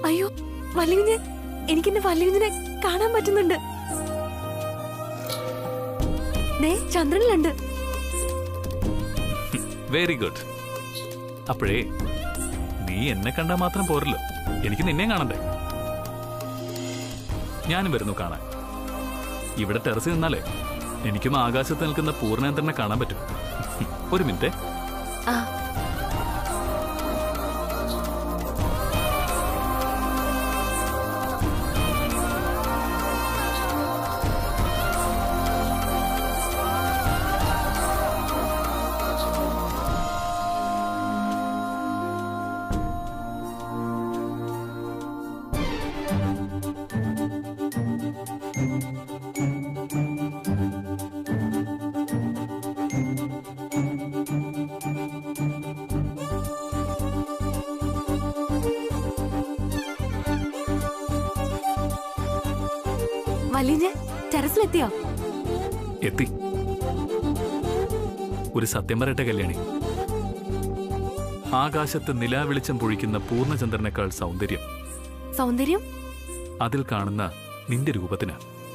അയ്യോ വല്യകുഞ്ഞ് എനിക്കെന്റെ വല്യകുഞ്ഞിനെ കാണാൻ പറ്റുന്നുണ്ട് ദേ ചന്ദ്രനിലുണ്ട് വെരി ഗുഡ് അപ്പോഴേ നീ എന്നെ കണ്ടാൽ മാത്രം പോരല്ലോ എനിക്ക് നിന്നെ കാണണ്ടേ ഞാനും വരുന്നു കാണാൻ ഇവിടെ ടെറസിൽ നിന്നാലേ എനിക്കും ആകാശത്ത് നിൽക്കുന്ന പൂർണ്ണേന്ദ്രനെ കാണാൻ പറ്റും ഒരു മിനിറ്റ് ആ വല്യകുഞ്ഞ് ടെറസിലെത്തിയോ എത്തി ഒരു സത്യം പറയട്ടെ കല്യാണി ആകാശത്ത് നിലാവെളിച്ചം പൊഴിക്കുന്ന പൂർണ്ണചന്ദ്രനേക്കാൾ സൗന്ദര്യം സൗന്ദര്യം അതിൽ കാണുന്ന നിന്റെ രൂപത്തിന്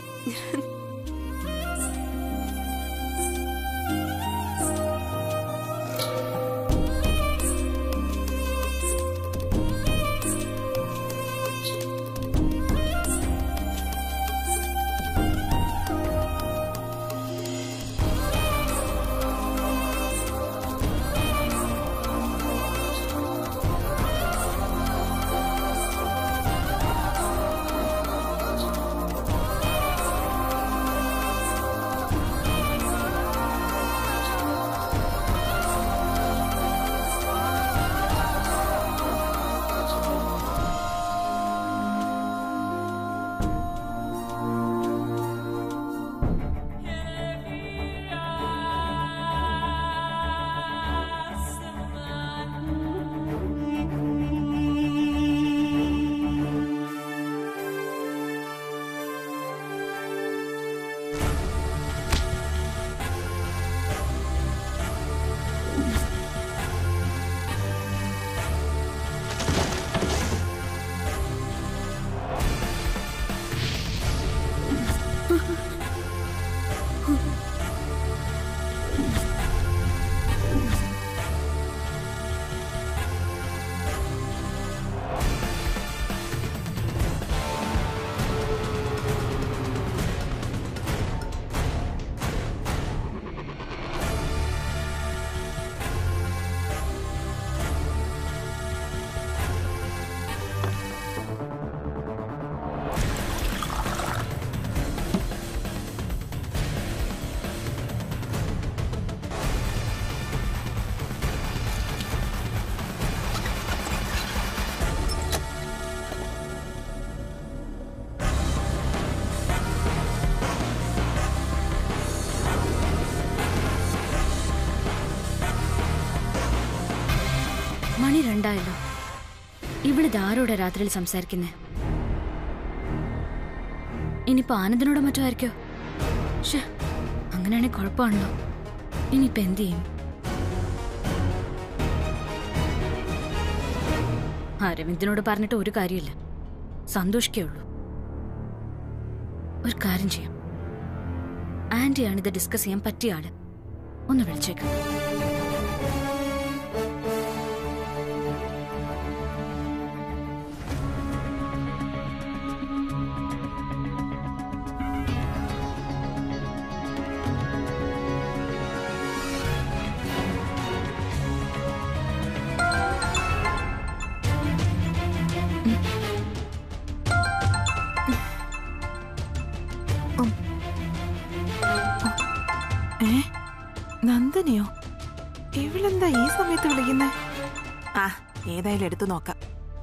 മണി രണ്ടായല്ലോ ഇവളിത് ആരോടെ രാത്രിയിൽ സംസാരിക്കുന്നേ ഇനിയിപ്പോ ആനന്ദനോടോ മറ്റോ ആയിരിക്കോ ഷേ അങ്ങനെയാണെങ്കിൽ കുഴപ്പമാണല്ലോ ഇനിയിപ്പോ എന്ത് ചെയ്യും അരവിന്ദിനോട് പറഞ്ഞിട്ട് ഒരു കാര്യമില്ല സന്തോഷിക്കേ ഉള്ളൂ ഒരു കാര്യം ചെയ്യാം ആന്റിയാണ് ഇത് ഡിസ്കസ് ചെയ്യാൻ പറ്റിയ ആള് ഒന്ന് വിളിച്ചേക്കാം ഏ നന്ദനയോ ഇവളെന്താ ഈ സമയത്ത് വിളിക്കുന്നേ ആ ഏതായാലും എടുത്തു നോക്കാം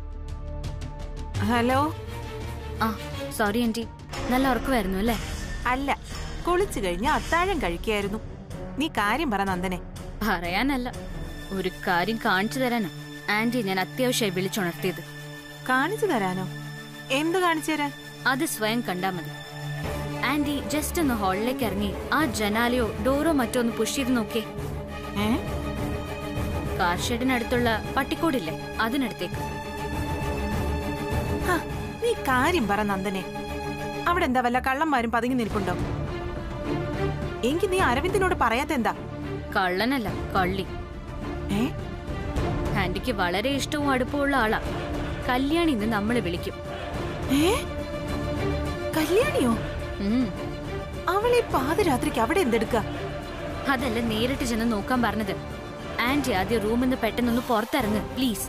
ഹലോ ആ സോറി ആന്റി നല്ല ഉറക്കമായിരുന്നു അല്ലേ അല്ല കുളിച്ചു കഴിഞ്ഞ് അത്താഴം കഴിക്കായിരുന്നു നീ കാര്യം പറ നന്ദനെ പറയാനല്ല ഒരു കാര്യം കാണിച്ചു തരാനാ ആന്റി ഞാൻ അത്യാവശ്യമായി വിളിച്ചുണർത്തിയത് കാണിച്ചു തരാനോ എന്ത് കാണിച്ചു തരാൻ അത് സ്വയം കണ്ടാ മതി ആന്റി ജസ്റ്റ് ഒന്ന് ഹാളിലേക്ക് ഇറങ്ങി ആ ജനാലയോ ഡോറോ മറ്റോ ഒന്ന് പുഷ് ചെയ്ത് നോക്കിയേ ഏ കാർ ഷെഡിനടുത്തുള്ള പട്ടിക്കോടില്ലേ അതിനടുത്തേക്ക് ഹ, നീ കാര്യം പറ നന്ദനെ അവിടെ എന്താ വല്ല കള്ളന്മാരും പതുങ്ങി നിൽപ്പുണ്ടോ എങ്കിൽ നീ അരവിന്ദിനോട് പറയാത്ത എന്താ കള്ളനല്ല കള്ളി ഏ ആന്റിക്ക് വളരെ ഇഷ്ടവും അടുപ്പമുള്ള ആളാ കല്യാണി ഇന്ന് നമ്മളെ വിളിക്കും ഏ കല്യാണിയോ ഉം. അവളെ പാതിരാത്രിക്ക് അവിടെ എന്തെടുക്ക അതല്ല നേരിട്ട് ചെന്ന് നോക്കാൻ പറഞ്ഞത് ആന്റി ആദ്യം റൂമിൽ നിന്ന് പെട്ടെന്നൊന്ന് പുറത്തിറങ്ങ് പ്ലീസ്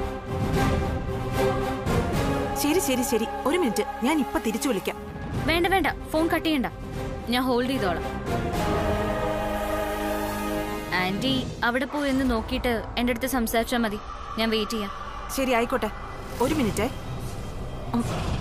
ശരി ശരി ശരി ഒരു മിനിറ്റ് ഞാൻ ഇപ്പൊ തിരിച്ചു വിളിക്കാം വേണ്ട വേണ്ട ഫോൺ കട്ട് ചെയ്യണ്ട ഞാൻ ഹോൾഡ് ചെയ്തോളാം ആന്റി അവിടെ പോയി ഒന്ന് നോക്കിയിട്ട് എന്റെ അടുത്ത് സംസാരിച്ചാൽ മതി ഞാൻ വെയിറ്റ് ചെയ്യാം ശരി ആയിക്കോട്ടെ ഒരു മിനിറ്റ് ഉം.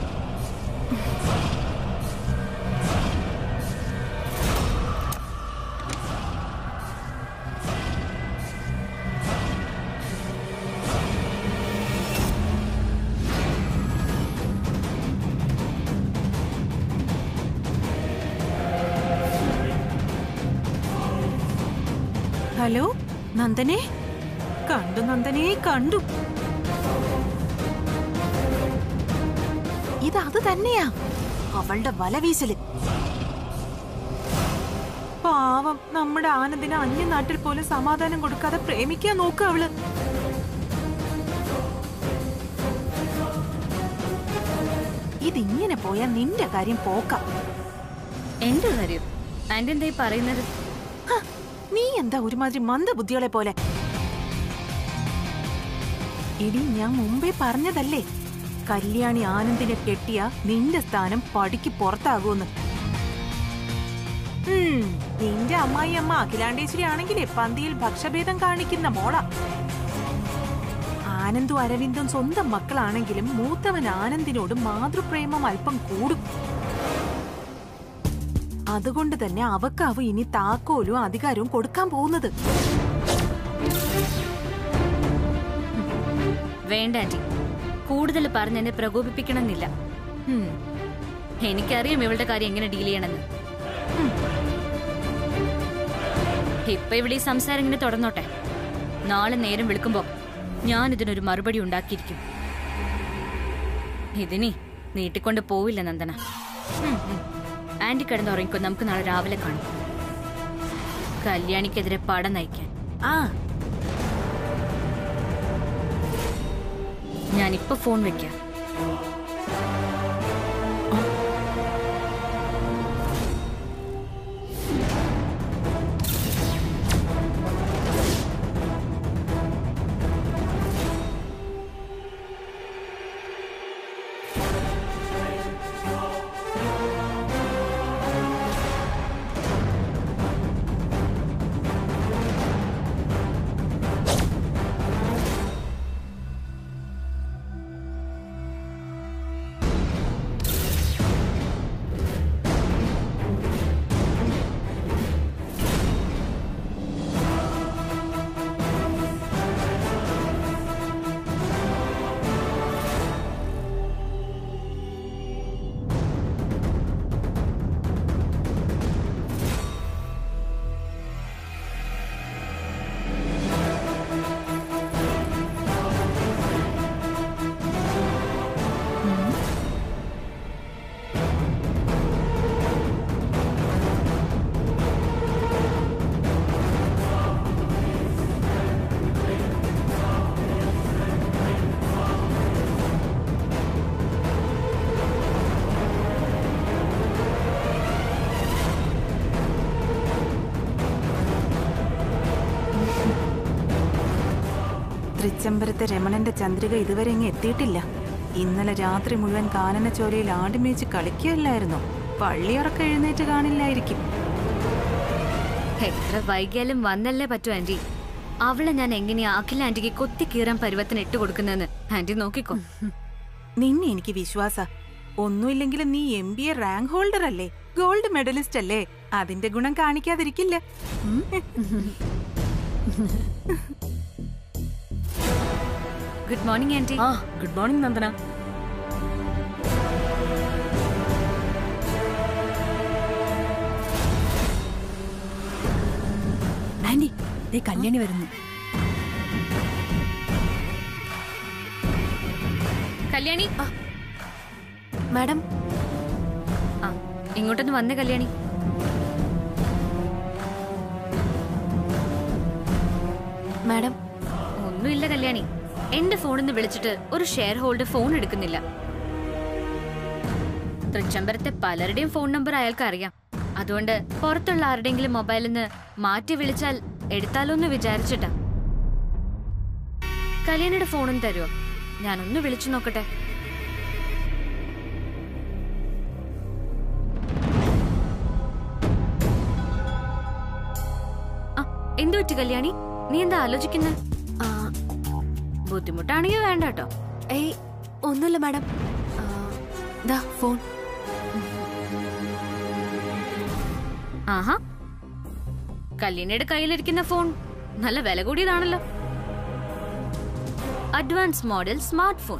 ഹലോ നന്ദനെ കണ്ടു നന്ദനെ കണ്ടു ഇത് അത് തന്നെയാ അവളുടെ വലവീശല് പാവം നമ്മുടെ ആനന്ദിന് അന്യനാട്ടിൽ പോലും സമാധാനം കൊടുക്കാതെ പ്രേമിക്കാൻ നോക്ക അവള് ഇതിങ്ങനെ പോയാ നിന്റെ കാര്യം പോക്കാം എന്റെ കാര്യം ആന്റി എന്തായി പറയുന്നത് ഹ, നീ എന്താ ഒരുമാതിരി മന്ദബുദ്ധികളെ പോലെ ഇടി ഞാൻ മുമ്പേ പറഞ്ഞതല്ലേ കല്യാണി ആനന്ദിനെ കെട്ടിയ നിന്റെ സ്ഥാനം പടിക്ക് പുറത്താകുമെന്ന് ഉം, നിന്റെ അമ്മായി അമ്മ അഖിലാണ്ടേശ്വരി ആണെങ്കിലേ പന്തിയിൽ ഭക്ഷഭേദം കാണിക്കുന്ന മോള ആനന്ദും അരവിന്ദും സ്വന്തം മക്കളാണെങ്കിലും മൂത്തവൻ ആനന്ദിനോട് മാതൃപ്രേമം അല്പം കൂടും അതുകൊണ്ട് തന്നെ അവക്കാവും ഇനി താക്കോലും അധികാരവും കൊടുക്കാൻ പോകുന്നത് വേണ്ട ആന്റി കൂടുതൽ പറഞ്ഞ് എന്നെ പ്രകോപിപ്പിക്കണമെന്നില്ല ഉം. എനിക്കറിയാം ഇവളുടെ കാര്യം എങ്ങനെ ഡീൽ ചെയ്യണമെന്ന് ഇപ്പൊ ഇവിടെ ഈ സംസാരം ഇങ്ങനെ തുടർന്നോട്ടെ നാളെ നേരം വിളിക്കുമ്പോ ഞാൻ ഇതിനൊരു മറുപടി ഉണ്ടാക്കിയിരിക്കും ഇതിനി നീട്ടിക്കൊണ്ട് പോവില്ല നന്ദന ഉം, ഉം. ആന്റി കിടന്ന് ഉറങ്ങിക്കോ നമുക്ക് നാളെ രാവിലെ കാണാം കല്യാണിക്കെതിരെ പടം നയിക്കാൻ ആ ഞാനിപ്പോ ഫോൺ വെക്കാം തൃച്ചംബരത്തെ രമണന്റെ ചന്ദ്രിക ഇതുവരെ ഇങ്ങ് എത്തിയിട്ടില്ല ഇന്നലെ രാത്രി മുഴുവൻ കാനനച്ചോലയിൽ ആടുമേച്ച് കളിക്കുകയല്ലായിരുന്നോ പള്ളിയിറക്കം എഴുന്നേറ്റ് കാണില്ലായിരിക്കും എത്ര വൈകിയാലും വന്നല്ലേ പറ്റൂ ആന്റി അവളെ ഞാൻ എങ്ങനെയാ അഖില ആന്റിക്ക് കൊത്തി കീറാൻ പരുവത്തിന് ഇട്ട് കൊടുക്കുന്നതെന്ന് ആന്റി നോക്കിക്കോ നിന്നെ എനിക്ക് വിശ്വാസ ഒന്നുമില്ലെങ്കിലും നീ M B A rank holder അല്ലേ ഗോൾഡ് മെഡലിസ്റ്റ് അല്ലേ അതിന്റെ ഗുണം കാണിക്കാതിരിക്കില്ല ഉം. ഗുഡ് മോർണിംഗ് ആന്റി ആ ഗുഡ് മോർണിംഗ് നന്ദന ആന്റി ദേ കല്യാണി വരുന്നു കല്യാണി മാഡം ആ ഇങ്ങോട്ടൊന്ന് വന്നേ കല്യാണി മാഡം ഒന്നുമില്ല കല്യാണി എന്റെ ഫോണിൽ നിന്ന് വിളിച്ചിട്ട് ഒരു ഷെയർ ഹോൾഡർ ഫോൺ എടുക്കുന്നില്ല തൃച്ചംബരത്തെ പലരുടെയും ഫോൺ നമ്പർ അയാൾക്ക് അറിയാം അതുകൊണ്ട് പുറത്തുള്ള ആരുടെയെങ്കിലും മൊബൈലിൽ നിന്ന് മാറ്റി വിളിച്ചാൽ എടുത്താലോ എന്ന് വിചാരിച്ചിട്ടാ കല്യാണിയുടെ ഫോണും തരുമോ ഞാനൊന്ന് വിളിച്ചു നോക്കട്ടെ ആ എന്തു പറ്റി കല്യാണി നീ എന്താ ആലോചിക്കുന്നത് ആ, ബുദ്ധിമുട്ടാണെങ്കിൽ വേണ്ട കേട്ടോ ഏയ് ഒന്നുമില്ല മാഡം ആ, ദാ ഫോൺ ആഹാ കല്യാണിയുടെ കയ്യിലിരിക്കുന്ന ഫോൺ നല്ല വില കൂടിയതാണല്ലോ അഡ്വാൻസ് മോഡൽ സ്മാർട്ട് ഫോൺ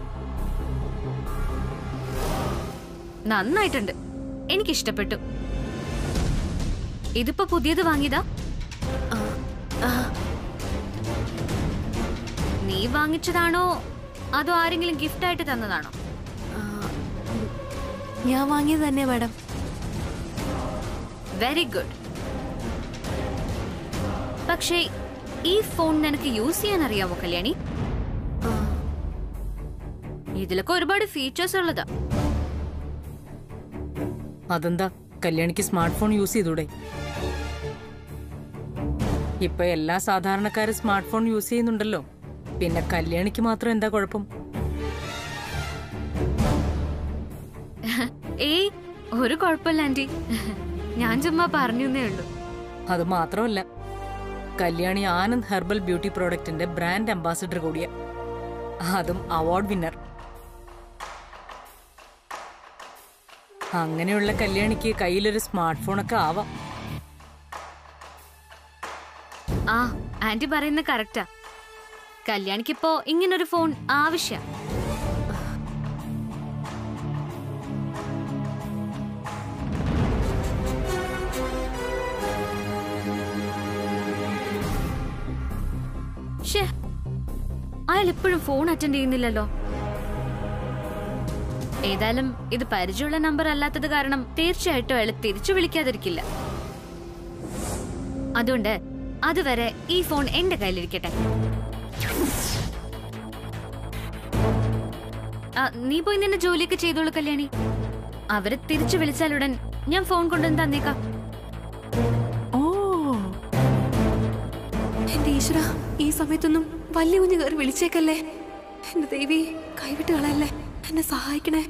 നന്നായിട്ടുണ്ട് എനിക്കിഷ്ടപ്പെട്ടു ഇതിപ്പോ പുതിയത് വാങ്ങിയതാ ആ, ആ, നീ വാങ്ങിച്ചതാണോ അതോ ആരെങ്കിലും ഗിഫ്റ്റ് ആയിട്ട് തന്നതാണോ ആ, ഞാൻ വാങ്ങിയത് തന്നെ മാഡം വെരി ഗുഡ് പക്ഷേ ഈ ഫോൺ നിനക്ക് യൂസ് ചെയ്യാൻ അറിയാമോ കല്യാണി ആ, ഇതിലൊക്കെ ഒരുപാട് ഫീച്ചേഴ്സ് ഉള്ളതാ അതെന്താ കല്യാണിക്ക് സ്മാർട്ട് ഫോൺ യൂസ് ചെയ്തൂടെ ഇപ്പൊ എല്ലാ സാധാരണക്കാരും സ്മാർട്ട് ഫോൺ യൂസ് ചെയ്യുന്നുണ്ടല്ലോ പിന്നെ കല്യാണിക്ക് മാത്രം എന്താ കുഴപ്പം ഏയ് ഒരു കുഴപ്പമില്ല ആന്റി ഞാൻ ചുമ്മാ പറഞ്ഞേ ഉള്ളൂ അത് മാത്രമല്ല കല്യാണി ആനന്ദ് ഹെർബൽ ബ്യൂട്ടി പ്രോഡക്റ്റിന്റെ ബ്രാൻഡ് അംബാസിഡർ കൂടിയ അതും അവാർഡ് വിന്നർ അങ്ങനെയുള്ള കല്യാണിക്ക് കയ്യിലൊരു സ്മാർട്ട് ഫോണൊക്കെ ആവാം ആ ആന്റി പറയുന്നത് കറക്റ്റാ കല്യാണിക്കിപ്പോ ഇങ്ങനൊരു ഫോൺ ആവശ്യ ഷേ അയാൾ ഇപ്പോഴും ഫോൺ അറ്റൻഡ് ചെയ്യുന്നില്ലല്ലോ ഏതായാലും ഇത് പരിചയമുള്ള നമ്പർ അല്ലാത്തത് കാരണം തീർച്ചയായിട്ടും അയാൾ തിരിച്ചു വിളിക്കാതിരിക്കില്ല അതുകൊണ്ട് അതുവരെ ഈ ഫോൺ എന്റെ കയ്യിലിരിക്കട്ടെ ആ, നീ പോയി നിന്റെ ജോലിയൊക്കെ ചെയ്തോളൂ കല്യാണി അവരെ തിരിച്ചു വിളിച്ചാലുടൻ ഞാൻ ഫോൺ കൊണ്ടുവന്ന് തന്നേക്കാം ഓ എന്റെ ഈശ്വര ഈ സമയത്തൊന്നും വലിയ കുഞ്ഞ് കയറി വിളിച്ചേക്കല്ലേ എന്റെ ദേവി കൈവിട്ട് കളയല്ലേ എന്നെ സഹായിക്കണേ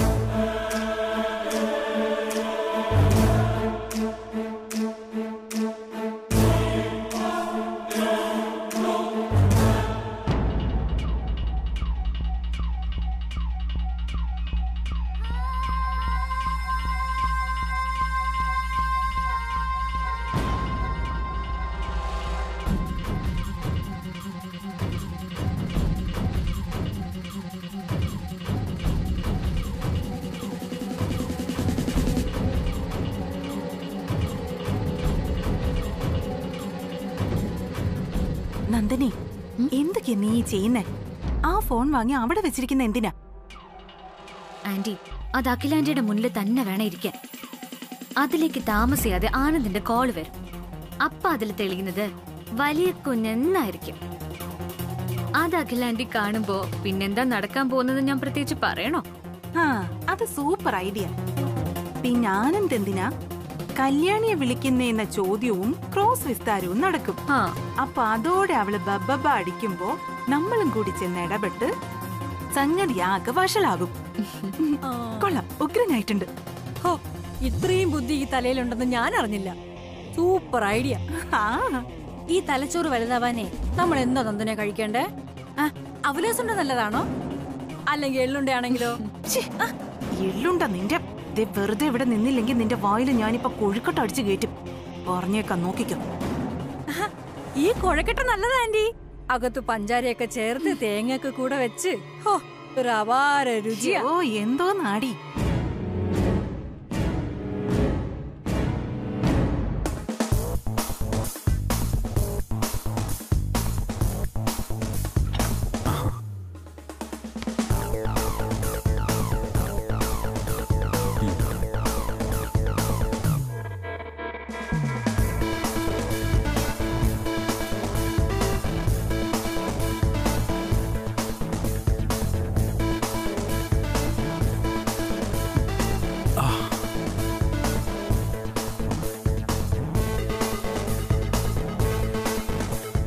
നന്ദനി എന്തൊക്കെയാ നീ ചെയ്യുന്നേ ആ ഫോൺ വാങ്ങി അവിടെ വെച്ചിരിക്കുന്ന എന്തിനാ ആന്റി അത് അഖിലാന്റിയുടെ മുന്നിൽ തന്നെ വേണം ഇരിക്കാൻ അതിലേക്ക് താമസിയാതെ ആനന്ദിന്റെ കോൾ വരും അപ്പ അതിൽ തെളിയുന്നത് വലിയ കുഞ്ഞെന്നായിരിക്കും അത് അഖിലാന്റി കാണുമ്പോ പിന്നെന്താ നടക്കാൻ പോകുന്നത് ഞാൻ പ്രത്യേകിച്ച് പറയണോ ആ അത് സൂപ്പർ ഐഡിയ പിന്നെ ആനന്ദ് എന്തിനാ കല്യാണിയെ വിളിക്കുന്നേന്ന ചോദ്യവും ക്രോസ് വിസ്താരവും നടക്കും ആ അപ്പൊ അതോടെ അവള് ബബ്ബബ അടിക്കുമ്പോ നമ്മളും കൂടി ചെന്ന് ഇടപെട്ട് സംഗതി ആകെ വഷളാകും കൊള്ളാം ഉഗ്രനായിട്ടുണ്ട് ഹോ, ഇത്രയും ബുദ്ധി ഈ തലയിലുണ്ടെന്ന് ഞാൻ അറിഞ്ഞില്ല സൂപ്പർ ഐഡിയ ആ ഈ തലച്ചോറ് വലുതാവാനേ നമ്മൾ എന്താ നന്ദനെ കഴിക്കണ്ടേ ആ, അവലോസുണ്ട നല്ലതാണോ അല്ലെങ്കിൽ എള്ളുണ്ടയാണെങ്കിലോ ഛെ, ആ, എള്ളുണ്ട നിന്റെ ദേ വെറുതെ ഇവിടെ നിന്നില്ലെങ്കിൽ നിന്റെ വായിൽ ഞാനിപ്പോ കൊഴുക്കട്ട അടിച്ചു കയറ്റും പറഞ്ഞേക്കാം നോക്കിക്കോ ആഹാ, ഈ കുഴക്കട്ട നല്ലതാ ആന്റി അകത്ത് പഞ്ചാരയൊക്കെ ചേർത്ത് തേങ്ങയൊക്കെ കൂടെ വെച്ച് ഹോ ഒരു അപാര രുചിയാ ഓ എന്തോ നാടി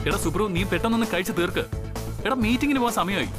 എടാ സുബ്രു നീ പെട്ടെന്നൊന്ന് കഴിച്ച് തീർക്ക് എടാ മീറ്റിങ്ങിന് പോകാൻ സമയമായി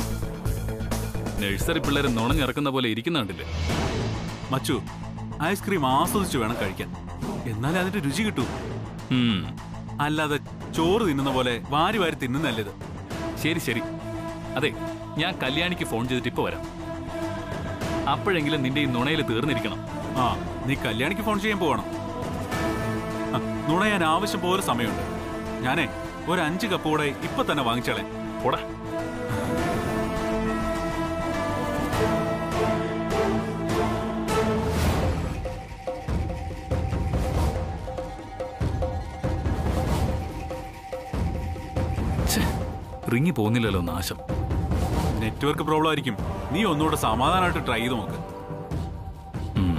നഴ്സറി പിള്ളേർ നുണഞ്ഞിറക്കുന്ന പോലെ ഇരിക്കുന്ന കണ്ടില്ലേ മച്ചു ഐസ്ക്രീം ആസ്വദിച്ച് വേണം കഴിക്കാൻ എന്നാലേ അതിന്റെ രുചി കിട്ടൂ ഉം, അല്ലാതെ ചോറ് തിന്നുന്ന പോലെ വാരി വാരി തിന്നുന്നല്ലേത് ശരി ശരി അതെ ഞാൻ കല്യാണിക്ക് ഫോൺ ചെയ്തിട്ട് ഇപ്പൊ വരാം അപ്പോഴെങ്കിലും നിന്റെ ഈ നുണയിൽ തീർന്നിരിക്കണം ആ നീ കല്യാണിക്ക് ഫോൺ ചെയ്യാൻ പോകണം ആ, നുണയാൻ ആവശ്യം പോലെ സമയമുണ്ട് ഞാനേ ഒരു അഞ്ച് കപ്പ് കൂടെ ഇപ്പൊ തന്നെ വാങ്ങിച്ചോളെ പോടാ ഛെ, റിങ്ങി പോകുന്നില്ലല്ലോ നാശം നെറ്റ്വർക്ക് പ്രോബ്ലം ആയിരിക്കും നീ ഒന്നുകൂടെ സമാധാനമായിട്ട് ട്രൈ ചെയ്ത് നോക്ക് ഉം.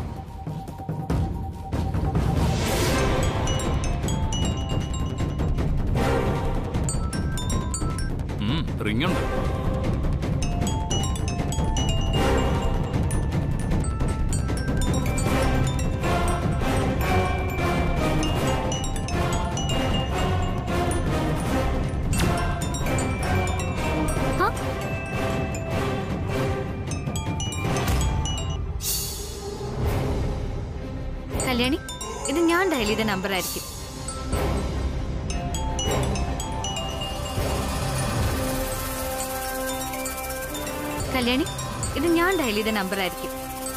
ഉം, റിങ്ങുണ്ട് ഹ? കല്യാണി ഇത് ഞാൻ ഡയൽ ചെയ്ത നമ്പർ ആയിരിക്കും കല്യാണി ഇത് ഞാൻ ഡയൽ ചെയ്ത നമ്പർ ആയിരിക്കും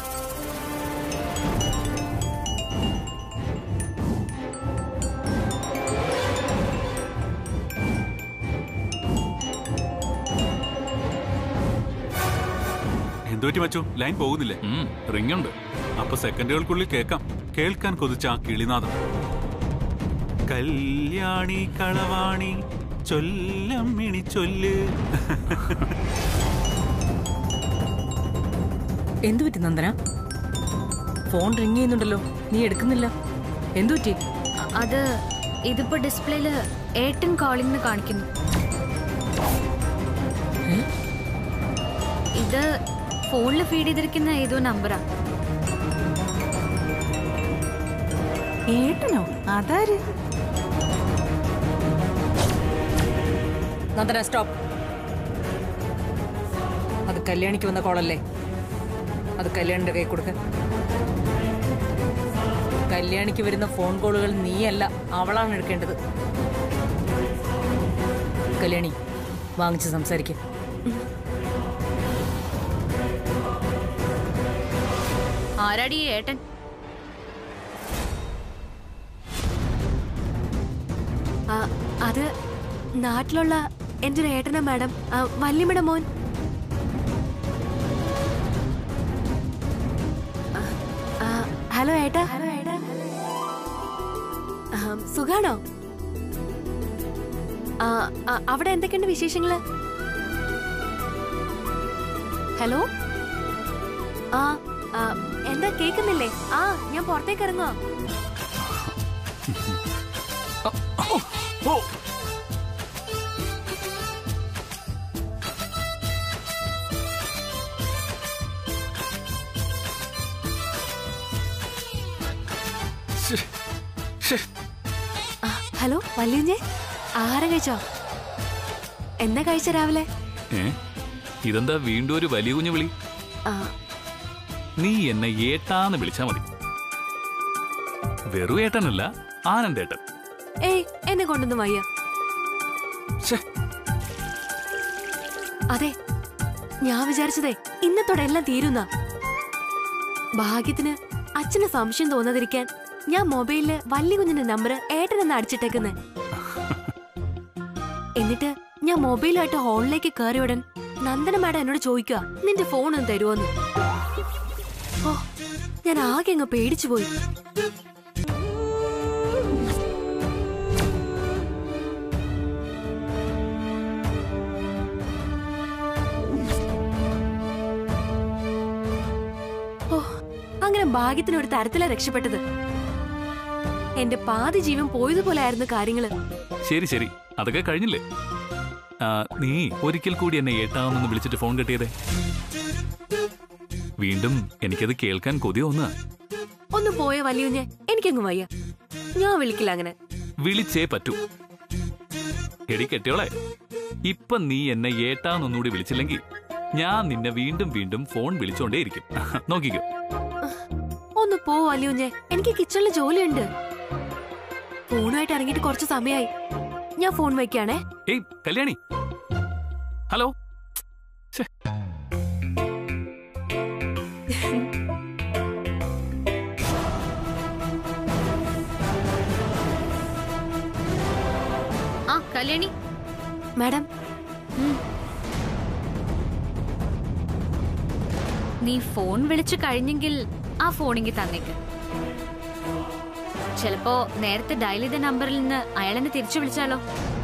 എന്തുപറ്റി മച്ചു ലൈൻ പോകുന്നില്ലേ ഉം, റിങ്ങുണ്ട് അപ്പൊ സെക്കൻഡുകൾക്കുള്ളിൽ കേൾക്കാം കേൾക്കാൻ കൊതിച്ച ആ കിളിനാദം കല്യാണി കളവാണി ചൊല്ലമ്മിണി ചൊല്ല് എന്തു പറ്റി നന്ദന ഫോൺ റിങ് ചെയ്യുന്നുണ്ടല്ലോ നീ എടുക്കുന്നില്ല എന്തു പറ്റി അ- അത് ഇതിപ്പോ ഡിസ്പ്ലേയില് ഏട്ടൻ കോളിംഗ് കാണിക്കുന്നു ഇത് ഫോണിൽ ഫീഡ് ചെയ്തിരിക്കുന്ന ഏതോ നമ്പറാ ഏട്ടനോ അതാര് നന്ദന സ്റ്റോപ്പ് അത് കല്യാണിക്ക് വന്ന കോളല്ലേ അത് കല്യാണിന്റെ കൈ കൊടുക്ക കല്യാണിക്ക് വരുന്ന ഫോൺ കോളുകൾ നീയല്ല അവളാണ് എടുക്കേണ്ടത് കല്യാണി വാങ്ങിച്ച് സംസാരിക്ക ആരാടി ഈ ഏട്ടൻ ആ, അത് നാട്ടിലുള്ള എൻ്റെ ഒരു ഏട്ടനാ മാഡം ആ, വല്യമ്മയുടെ മോൻ ആ, ആ, ഹലോ ഏട്ടാ ഹലോ ഏട്ടാ ആ, സുഖാണോ ആ, ആ, അവിടെ എന്തൊക്കെയുണ്ട് വിശേഷങ്ങള് ഹലോ ആ ആ, എന്താ കേക്കുന്നില്ലേ ആ ഞാൻ പുറത്തേക്ക് ഇറങ്ങുവാ ഓ ശ്ശേ, ശ്ശേ. ആ, ഹലോ വല്യുഞ്ഞെ ആഹാരം കഴിച്ചോ എന്താ കഴിച്ച രാവിലെ ഏ ഇതെന്താ വീണ്ടും ഒരു വലിയ കുഞ്ഞു വിളി ആ, നീ എന്നെ ഏട്ടാന്ന് വിളിച്ചാ മതി വെറു ഏട്ടനല്ല ആനന്ദേട്ടൻ ഏയ് എന്നെ കൊണ്ടൊന്നും വയ്യ ശ്ശേ, അതെ ഞാൻ വിചാരിച്ചതേ ഇന്നത്തോടെ എല്ലാം തീരുന്ന ഭാഗ്യത്തിന് അച്ഛന് സംശയം തോന്നാതിരിക്കാൻ ഞാൻ മൊബൈലില് വല്യ കുഞ്ഞിന്റെ നമ്പർ ഏട്ടനെന്ന് അടിച്ചിട്ടേക്കുന്നെ എന്നിട്ട് ഞാൻ മൊബൈലായിട്ട് ഹോളിലേക്ക് കയറി ഉടൻ നന്ദന മാഡം എന്നോട് ചോദിക്കുക നിന്റെ ഫോൺ ഒന്ന് തരുമോന്ന് ഓ ഞാൻ ആകെ അങ്ങ് പേടിച്ചു പോയി ഓ അങ്ങനെ ഭാഗ്യത്തിന് ഒരു തരത്തിലാ രക്ഷപ്പെട്ടത് എന്റെ പാതി ജീവൻ പോയതുപോലെ ആയിരുന്നു കാര്യങ്ങള് ശരി ശരി അതൊക്കെ കഴിഞ്ഞില്ലേ ആ, നീ ഒരിക്കൽ കൂടി എന്നെ ഏട്ടാന്നൊന്ന് വിളിച്ചിട്ട് ഫോൺ കെട്ടിയതേ വീണ്ടും എനിക്കത് കേൾക്കാൻ കൊതി തോന്നുക ഒന്ന് പോയ വലിയുഞ്ഞെ എനിക്കങ്ങ് വയ്യ ഞാൻ വിളിക്കില്ല അങ്ങനെ വിളിച്ചേ പറ്റൂ എടി കെട്ടിയോളെ ഇപ്പൊ നീ എന്നെ ഏട്ടാന്നൊന്നുകൂടി വിളിച്ചില്ലെങ്കിൽ ഞാൻ നിന്നെ വീണ്ടും വീണ്ടും ഫോൺ വിളിച്ചോണ്ടേയിരിക്കും നോക്കിക്കോ ഒന്ന് പോ അല്ലൂഞ്ഞെ എനിക്ക് കിച്ചണിൽ ജോലിയുണ്ട് ഫോണുമായിട്ട് ഇറങ്ങിയിട്ട് കുറച്ച് സമയമായി ഞാൻ ഫോൺ വയ്ക്കാണേ ഏയ് കല്യാണി ഹലോ ഛെ, ആ കല്യാണി മാഡം നീ ഫോൺ വിളിച്ചു കഴിഞ്ഞെങ്കിൽ ആ ഫോണിങ്ങി തന്നേക്ക് ചിലപ്പോ നേരത്തെ ഡയൽ ചെയ്ത നമ്പറിൽ നിന്ന് അയാളെന്നെ തിരിച്ചു വിളിച്ചാലോ